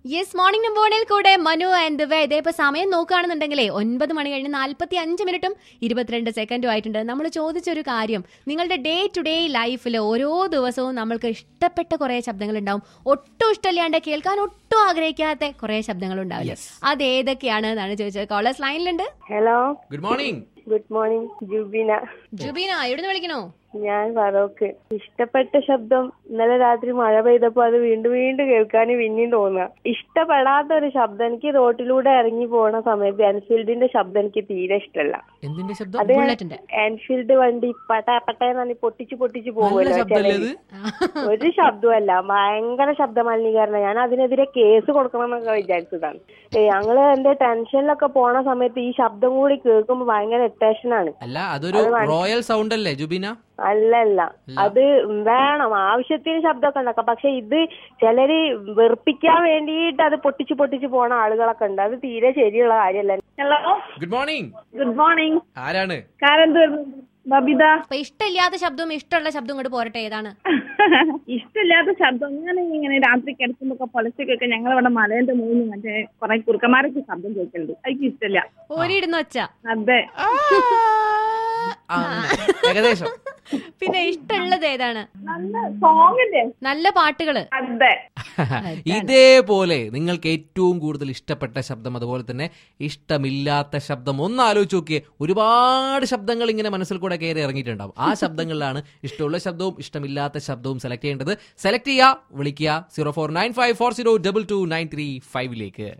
Yes morning നമ്പോണിൽ കൂടെ Manu and വേ ഇതേ ഇപ്പൊ സമയം നോക്കുകയാണെന്നുണ്ടെങ്കിലേ ഒൻപത് മണി കഴിഞ്ഞ് നാൽപ്പത്തി അഞ്ച് മിനിറ്റും ഇരുപത്തിരണ്ട് സെക്കൻഡും ആയിട്ടുണ്ട് നമ്മൾ ചോദിച്ചൊരു കാര്യം നിങ്ങളുടെ ഡേ ടു ഡേ ലൈഫിൽ ഓരോ ദിവസവും നമ്മൾക്ക് ഇഷ്ടപ്പെട്ട കുറെ ശബ്ദങ്ങൾ ഉണ്ടാവും ഒട്ടും ഇഷ്ടമില്ലാണ്ട് കേൾക്കാൻ ഒട്ടും ആഗ്രഹിക്കാത്ത കുറെ ശബ്ദങ്ങൾ ഉണ്ടാവില്ല അത് ഏതൊക്കെയാണ് എന്നാണ് ചോദിച്ചത് കോളേഴ്സ് ലൈനിലുണ്ട് hello good morning good morning Jubina Jubina എവിടുന്ന് വിളിക്കണോ ഞാൻ ഫറോക്ക് ഇഷ്ടപ്പെട്ട ശബ്ദം ഇന്നലെ രാത്രി മഴ പെയ്തപ്പോ അത് വീണ്ടും വീണ്ടും കേൾക്കാൻ പിന്നെയും തോന്നുക ഇഷ്ടപ്പെടാത്ത ഒരു ശബ്ദം എനിക്ക് റോട്ടിലൂടെ ഇറങ്ങി പോണ സമയത്ത് എൻഫീൽഡിന്റെ ശബ്ദം എനിക്ക് തീരെ ഇഷ്ടമല്ല എന്തിന്റെ ശബ്ദം അത് ബുള്ളറ്റിന്റെ എൻഫീൽഡ് വണ്ടി പട്ട പട്ടയെന്നു പൊട്ടിച്ച് പൊട്ടിച്ച് നല്ല പോകുമല്ലോ ശബ്ദമല്ലേ ചിലര്. ഇത് ഒരു ശബ്ദമല്ല ഭയങ്കര ശബ്ദ മലിനീകരണം ഞാൻ അതിനെതിരെ കേസ് കൊടുക്കണം എന്നൊക്കെ വിചാരിച്ചതാണ് ഏ ഞങ്ങള് എന്റെ ടെൻഷനിലൊക്കെ പോണ സമയത്ത് ഈ ശബ്ദം കൂടി കേൾക്കുമ്പോ ഭയങ്കര ഇറിറ്റേഷനാണ് അല്ല അതൊരു റോയൽ സൗണ്ട് അല്ലേ ജുബീന അല്ലല്ല അത് വേണം ആവശ്യത്തിന് ശബ്ദമൊക്കെ ഉണ്ടാക്കാം പക്ഷെ ഇത് ചിലര് വെറുപ്പിക്കാൻ വേണ്ടിയിട്ട് അത് പൊട്ടിച്ച് പൊട്ടിച്ച് പോണ ആളുകളൊക്കെ ഉണ്ട് അത് തീരെ ശരിയുള്ള കാര്യമല്ല hello good morning good morning ആരാണ് കാരെന്ത് ബബിത അപ്പൊ ഇഷ്ടമില്ലാത്ത ശബ്ദവും ഇഷ്ടമുള്ള ശബ്ദവും ഇങ്ങോട്ട് പോരട്ടെ ഏതാണ് ഇഷ്ടമില്ലാത്ത ശബ്ദം ഞാൻ ഇങ്ങനെ രാത്രി കിടക്കുമ്പോ പൊലച്ചക്കൊക്കെ ഞങ്ങൾ ഇവിടെ മലേന്റെ മുകളിൽ മറ്റേ കുറെ കുറുക്കന്മാരൊക്കെ ശബ്ദം കേൾക്കുന്നുണ്ട് എനിക്ക് ഇഷ്ടമില്ല ഒരിടുന്ന ഒച്ച അതെ ആ, അങ്ങനെ. ഏകദേശം പിന്നെ ഇഷ്ടമുള്ളത് ഏതാണ് നല്ല സോങ്ങിന്റെ നല്ല പാട്ടുകള് അതെ ഇതേപോലെ നിങ്ങൾക്ക് ഏറ്റവും കൂടുതൽ ഇഷ്ടപ്പെട്ട ശബ്ദം അതുപോലെ തന്നെ ഇഷ്ടമില്ലാത്ത ശബ്ദം ഒന്ന് ആലോചിച്ച് നോക്കിയേ ഒരുപാട് ശബ്ദങ്ങൾ ഇങ്ങനെ മനസ്സിൽ കൂടെ കയറി ഇറങ്ങിയിട്ടുണ്ടാവും ആ ശബ്ദങ്ങളിലാണ് ഇഷ്ടമുള്ള ശബ്ദവും ഇഷ്ടമില്ലാത്ത ശബ്ദവും സെലക്ട് ചെയ്യേണ്ടത് സെലക്ട് ചെയ്യുക വിളിക്കുക zero four nine five four zero double two nine three ഫൈവിലേക്ക്